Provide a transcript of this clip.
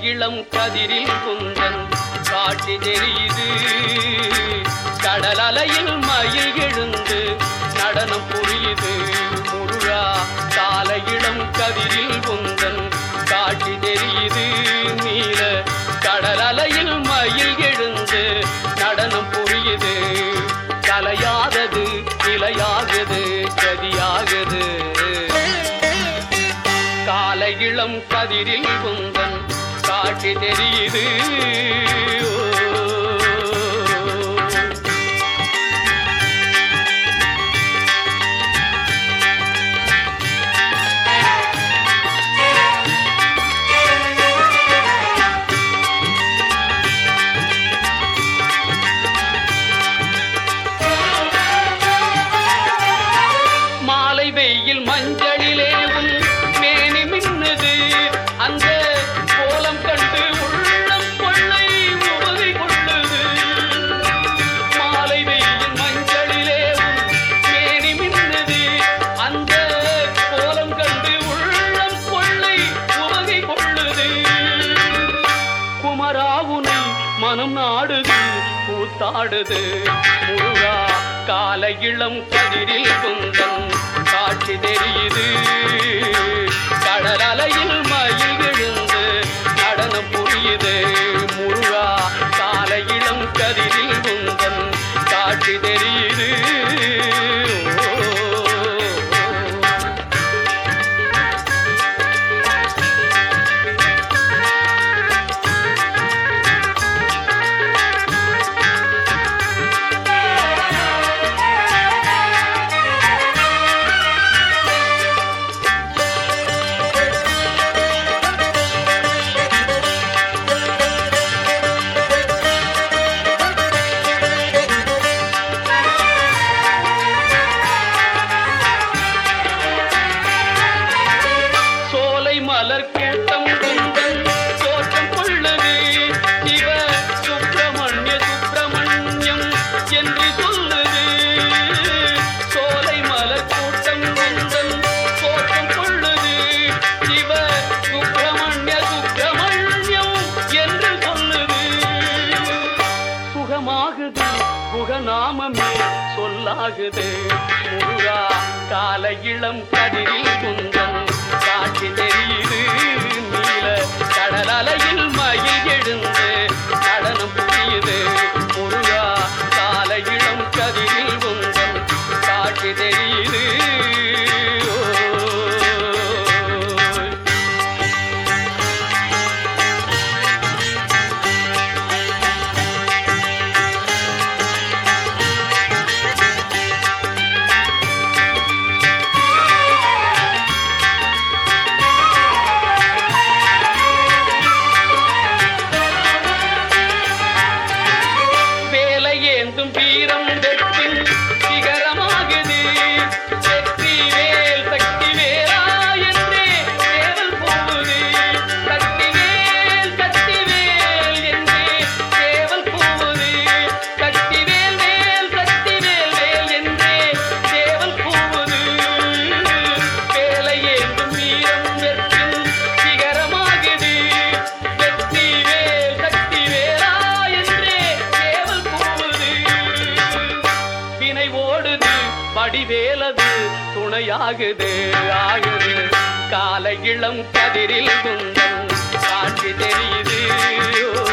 இளம் கதிரில் குந்தன் காட்சி தெரியுது கடல் அலையில் மயில் எழுந்து நடனம் புரியுது முருகா கால இளம் கதிரில் குந்தன் காட்சி தெரியுது நீல கடல் அலையில் மயில் எழுந்து நடனம் புரியுது கலையாதது நிலையாகுது கதியாகுது காலை இளம் கதிரில் குந்தன் காட்சி தெரியுது மாலை வெயில் மஞ்சளிலே உன் மேனி மின்னுது அந்த கோலம் கண்டு உள்ளம் கொள்ளை உவகை கொள்ளுது மாலை வெயில் மஞ்சளிலே உன் மேனி மின்னுது அந்த கோலம் கண்டு உள்ளம் கொள்ளை உவகை கொள்ளுது குமராவுனை மனம் நாடுது கூத்தாடுது முருகா கால இளம் கதிரில் குந்தன் காட்சி தெரியுது கடல் அலையில் மயில் விழுந்து நடனம் புரியுது முருகா கால இளம் கதிரில் குந்தன் காட்சி தெரியுது சோலை மலர் கூட்டம் குந்தன் தோற்றம் கொள்ளுது சிவ சுப்பிரமணிய சுப்பிரமணியம் என்று சொல்லுது சோலை மலர் கூட்டம் குந்தன் தோற்றம் கொள்ளுது சிவ சுப்பிரமணிய சுப்பிரமணியம் என்று சொல்லுது சுகமாகுது புகநாமமே சொல்லாகுது முருகா கால இளம் கதிரில் குந்தன் காட்சி தெரியுது நீல கடல் அலையில் மயில் எழுந்து நடனம் புரியுது முருகா கால இளம் கதிரில் குந்தன் காட்சி தெரியுது ஓ. வேலை ஏந்தும் வீரம் வெற்றின் சிகரமாகுது வெற்றி வேல் சக்தி வேலா என்றே சேவல் போகுது சக்தி வேல் சக்தி வேல் என்றே சேவல் போகுது சக்தி வேல் வேல் சக்தி வேல் வேல் என்றே சேவல் போகுது வேலை ஏந்தும் வீரம் வெற்றின் சிகரமாகுது வெற்றி வேல் சக்தி வேலா என்றே சேவல் போகுது வினை ஓடுது வடிவேலது துணையாகுது ஆகுது கால இளம் கதிரில் குந்தன் காட்சி தெரியுது